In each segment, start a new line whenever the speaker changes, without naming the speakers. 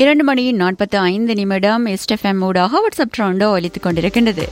இரண்டு மணி நாற்பத்தி ஐந்து நிமிடம் எஸ்டெஃப்எம் ஊடாக வாட்ஸ்அப் ட்ரெண்டோ ஒலித்துக் கொண்டிருக்கின்றது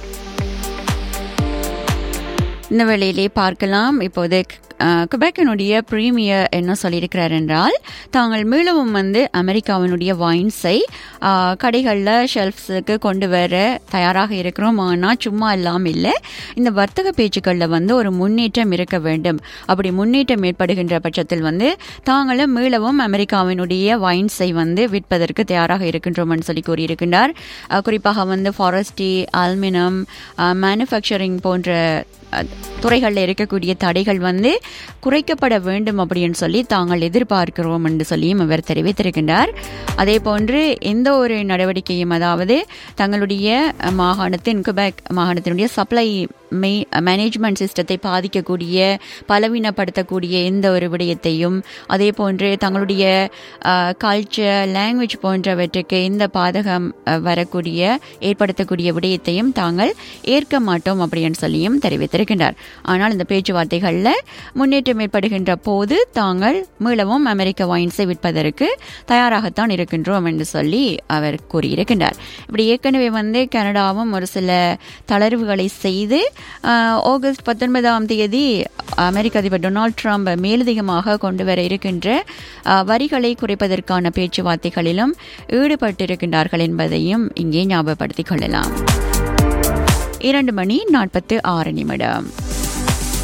இந்த வேளையிலே பார்க்கலாம் இப்போது குபேக்கினுடைய பிரீமியர் என்ன சொல்லியிருக்கிறார் என்றால் தாங்கள் மீளவும் வந்து அமெரிக்காவினுடைய வைன்ஸை கடைகளில் ஷெல்ஃப்ஸுக்கு கொண்டு வர தயாராக இருக்கிறோம் ஆனால் சும்மா இல்லாமல் இல்லை இந்த வர்த்தக பேச்சுக்களில் வந்து ஒரு முன்னேற்றம் இருக்க வேண்டும் அப்படி முன்னேற்றம் ஏற்படுகின்ற பட்சத்தில் வந்து தாங்களும் மீளவும் அமெரிக்காவினுடைய வைன்ஸை வந்து விற்பதற்கு தயாராக இருக்கின்றோம்னு சொல்லி கூறியிருக்கின்றார் குறிப்பாக வந்து ஃபாரஸ்டி அல்மினம் மேனுஃபேக்சரிங் போன்ற துறைகளில் இருக்கக்கூடிய தடைகள் வந்து குறைக்கப்பட வேண்டும் அப்படின்னு சொல்லி தாங்கள் எதிர்பார்க்கிறோம் என்று சொல்லியும் அவர் தெரிவித்திருக்கின்றார் அதே போன்று எந்த ஒரு நடவடிக்கையும் அதாவது தங்களுடைய மாகாணத்தின் குபேக் மாகாணத்தினுடைய சப்ளை மெய் மேனேஜ்மெண்ட் சிஸ்டத்தை பாதிக்கக்கூடிய பலவீனப்படுத்தக்கூடிய எந்த ஒரு விடயத்தையும் அதே போன்று தங்களுடைய கல்ச்சர் லாங்குவேஜ் போன்றவற்றுக்கு எந்த பாதகம் வரக்கூடிய ஏற்படுத்தக்கூடிய விடயத்தையும் தாங்கள் ஏற்க மாட்டோம் அப்படின்னு சொல்லியும் தெரிவித்திருக்கின்றார் ஆனால் இந்த பேச்சுவார்த்தைகளில் முன்னேற்றம் ஏற்படுகின்ற போது தாங்கள் மீளவும் அமெரிக்க வைன்ஸை விற்பதற்கு தயாராகத்தான் இருக்கின்றோம் என்று சொல்லி அவர் கூறியிருக்கின்றார் இப்படி ஏற்கனவே வந்து கனடாவும் ஒரு சில தளர்வுகளை செய்து ஆகஸ்ட் பத்தொன்பதாம் தேதி அமெரிக்க அதிபர் டொனால்ட் ட்ரம்ப் மேலதிகமாக கொண்டு வர இருக்கின்ற வரிகளை குறைப்பதற்கான பேச்சுவார்த்தைகளிலும் ஈடுபட்டிருக்கின்றார்கள் என்பதையும் இங்கே ஞாபகப்படுத்திக் கொள்ளலாம் இரண்டு மணி நாற்பத்து ஆறு நிமிடம்